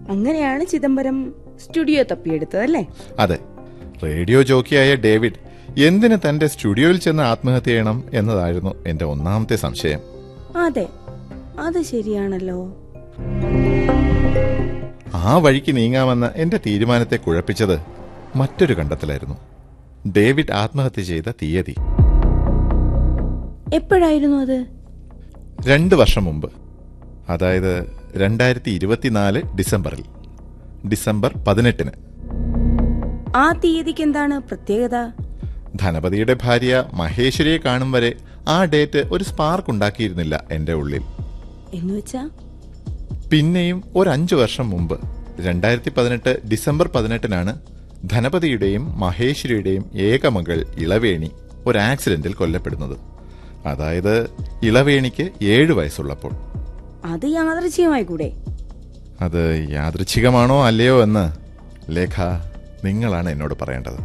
അങ്ങനെയാണ് ചിദംബരം സ്റ്റുഡിയോ തപ്പിയെടുത്തതല്ലേ അതെ radio ജോക്കിയായ David എന്തിന് തന്റെ സ്റ്റുഡിയോയിൽ ചെന്ന് ആത്മഹത്യ ചെയ്യണം എന്നതായിരുന്നു എന്റെ ഒന്നാമത്തെ സംശയം അതെ അത് ശരിയാണല്ലോ ആ വഴിക്ക് നീങ്ങാമെന്ന എന്റെ തീരുമാനത്തെ കുഴപ്പിച്ചത് മറ്റൊരു കണ്ടെത്തലായിരുന്നു ഡേവിഡ് ആത്മഹത്യ ചെയ്ത തീയതി എപ്പോഴായിരുന്നു അത് രണ്ട് വർഷം മുമ്പ് അതായത് രണ്ടായിരത്തി ഇരുപത്തിനാല് ഡിസംബറിൽ ഡിസംബർ പതിനെട്ടിന് ആ തീയതിക്ക് എന്താണ് പ്രത്യേകത ധനപതിയുടെ ഭാര്യ മഹേശ്വരിയെ കാണും വരെ ആ ഡേറ്റ് ഒരു സ്പാർക്ക് ഉണ്ടാക്കിയിരുന്നില്ല എന്റെ ഉള്ളിൽ എന്നുവെച്ചാ പിന്നെയും ഒരു അഞ്ചു വർഷം മുമ്പ് രണ്ടായിരത്തി പതിനെട്ട് ഡിസംബർ പതിനെട്ടിനാണ് ധനപതിയുടെയും മഹേശ്വരിയുടെയും ഏകമകൾ ഇളവേണി ഒരു ആക്സിഡന്റിൽ കൊല്ലപ്പെടുന്നത് അതായത് ഇളവേണിക്ക് ഏഴു വയസ്സുള്ളപ്പോൾ അത് യാദൃച്ഛികമായി കൂടെ അത് യാദൃച്ഛികമാണോ അല്ലയോ എന്ന് ലേഖ നിങ്ങളാണ് എന്നോട് പറയേണ്ടത്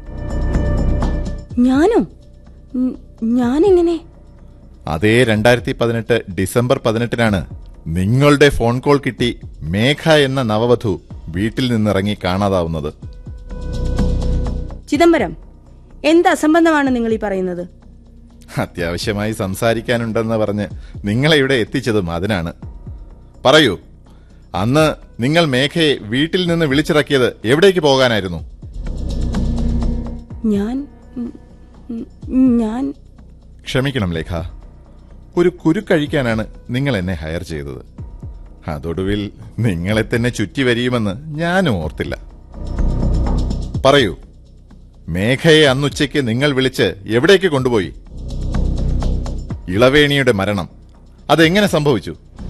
ഞാനോ ഉം, ഞാനെങ്ങനെ അതേ രണ്ടായിരത്തി പതിനെട്ട് ഡിസംബർ പതിനെട്ടിനാണ് നിങ്ങളുടെ ഫോൺ കോൾ കിട്ടി മേഘ എന്ന നവവധു വീട്ടിൽ നിന്നിറങ്ങി കാണാതാവുന്നത് ചിദംബരം എന്ത് അസംബന്ധമാണ് നിങ്ങൾ ഈ പറയുന്നത് അത്യാവശ്യമായി സംസാരിക്കാനുണ്ടെന്ന് പറഞ്ഞ് നിങ്ങളെ ഇവിടെ എത്തിച്ചതും അതിനാണ് പറയൂ അന്ന് നിങ്ങൾ മേഘയെ വീട്ടിൽ നിന്ന് വിളിച്ചിറക്കിയത് എവിടേക്ക് പോകാനായിരുന്നു ഞാൻ ഉം, ഉം, ഞാൻ ക്ഷമിക്കണം ലേഖ ഒരു കുരുക്കഴിക്കാനാണ് നിങ്ങൾ എന്നെ ഹയർ ചെയ്തത് അതൊടുവിൽ നിങ്ങളെ തന്നെ ചുറ്റി വരിയുമെന്ന് ഞാനും ഓർത്തില്ല പറയൂ മേഘയെ അന്നുച്ചയ്ക്ക് നിങ്ങൾ വിളിച്ച് എവിടേക്ക് കൊണ്ടുപോയി ഇളവേണിയുടെ മരണം അതെങ്ങനെ സംഭവിച്ചു